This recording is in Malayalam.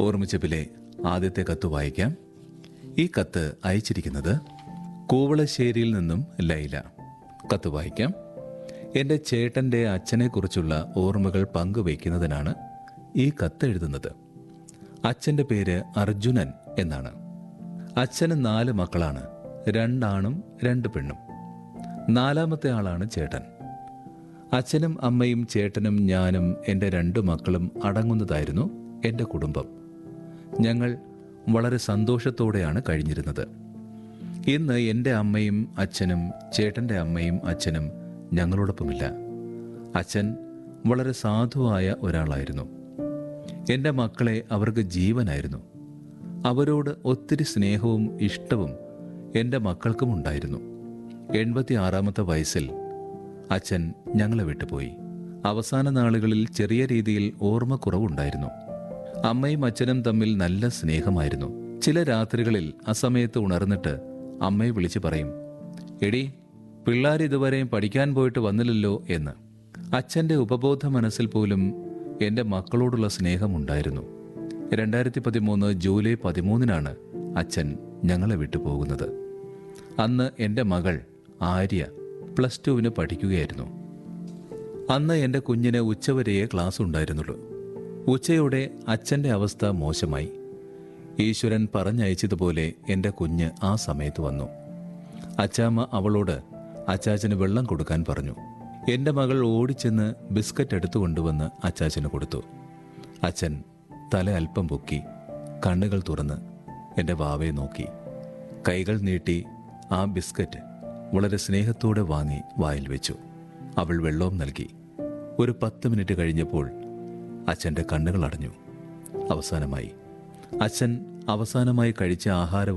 ഓർമ്മിച്ചപ്പിലെ ആദ്യത്തെ കത്ത് വായിക്കാം ഈ കത്ത് അയച്ചിരിക്കുന്നത് കൂവളശ്ശേരിയിൽ നിന്നും ലൈല കത്ത് വായിക്കാം എൻ്റെ ചേട്ടൻ്റെ അച്ഛനെക്കുറിച്ചുള്ള ഓർമ്മകൾ പങ്കുവയ്ക്കുന്നതിനാണ് ഈ കത്ത് എഴുതുന്നത് അച്ഛൻ്റെ പേര് അർജുനൻ എന്നാണ് അച്ഛന് നാല് മക്കളാണ് രണ്ടാണും രണ്ട് പെണ്ണും നാലാമത്തെ ആളാണ് ചേട്ടൻ അച്ഛനും അമ്മയും ചേട്ടനും ഞാനും എൻ്റെ രണ്ടു മക്കളും അടങ്ങുന്നതായിരുന്നു എൻ്റെ കുടുംബം ഞങ്ങൾ വളരെ സന്തോഷത്തോടെയാണ് കഴിഞ്ഞിരുന്നത് ഇന്ന് എൻ്റെ അമ്മയും അച്ഛനും ചേട്ടൻ്റെ അമ്മയും അച്ഛനും ഞങ്ങളോടൊപ്പമില്ല അച്ഛൻ വളരെ സാധുവായ ഒരാളായിരുന്നു എൻ്റെ മക്കളെ അവർക്ക് ജീവനായിരുന്നു അവരോട് ഒത്തിരി സ്നേഹവും ഇഷ്ടവും എൻ്റെ മക്കൾക്കും ഉണ്ടായിരുന്നു എൺപത്തി ആറാമത്തെ വയസ്സിൽ അച്ഛൻ ഞങ്ങളെ വിട്ടുപോയി അവസാന നാളുകളിൽ ചെറിയ രീതിയിൽ ഓർമ്മക്കുറവുണ്ടായിരുന്നു അമ്മയും അച്ഛനും തമ്മിൽ നല്ല സ്നേഹമായിരുന്നു ചില രാത്രികളിൽ അസമയത്ത് ഉണർന്നിട്ട് അമ്മയെ വിളിച്ചു പറയും എടി പിള്ളേർ ഇതുവരെയും പഠിക്കാൻ പോയിട്ട് വന്നില്ലല്ലോ എന്ന് അച്ഛൻ്റെ ഉപബോധ മനസ്സിൽ പോലും എൻ്റെ മക്കളോടുള്ള സ്നേഹമുണ്ടായിരുന്നു രണ്ടായിരത്തി പതിമൂന്ന് ജൂലൈ പതിമൂന്നിനാണ് അച്ഛൻ ഞങ്ങളെ വിട്ടുപോകുന്നത് അന്ന് എൻ്റെ മകൾ ആര്യ പ്ലസ് ടുവിന് പഠിക്കുകയായിരുന്നു അന്ന് എൻ്റെ കുഞ്ഞിന് ഉച്ചവരെയേ ക്ലാസ് ഉണ്ടായിരുന്നുള്ളൂ ഉച്ചയോടെ അച്ഛൻ്റെ അവസ്ഥ മോശമായി ഈശ്വരൻ പറഞ്ഞയച്ചതുപോലെ എൻ്റെ കുഞ്ഞ് ആ സമയത്ത് വന്നു അച്ചാമ്മ അവളോട് അച്ചാച്ചന് വെള്ളം കൊടുക്കാൻ പറഞ്ഞു എൻ്റെ മകൾ ഓടിച്ചെന്ന് ബിസ്ക്കറ്റ് എടുത്തു കൊണ്ടുവന്ന് അച്ചാച്ചന് കൊടുത്തു അച്ഛൻ തല അല്പം പൊക്കി കണ്ണുകൾ തുറന്ന് എൻ്റെ വാവയെ നോക്കി കൈകൾ നീട്ടി ആ ബിസ്ക്കറ്റ് വളരെ സ്നേഹത്തോടെ വാങ്ങി വായിൽ വെച്ചു അവൾ വെള്ളവും നൽകി ഒരു പത്ത് മിനിറ്റ് കഴിഞ്ഞപ്പോൾ അച്ഛൻ്റെ കണ്ണുകൾ അടഞ്ഞു അവസാനമായി അച്ഛൻ അവസാനമായി കഴിച്ച ആഹാര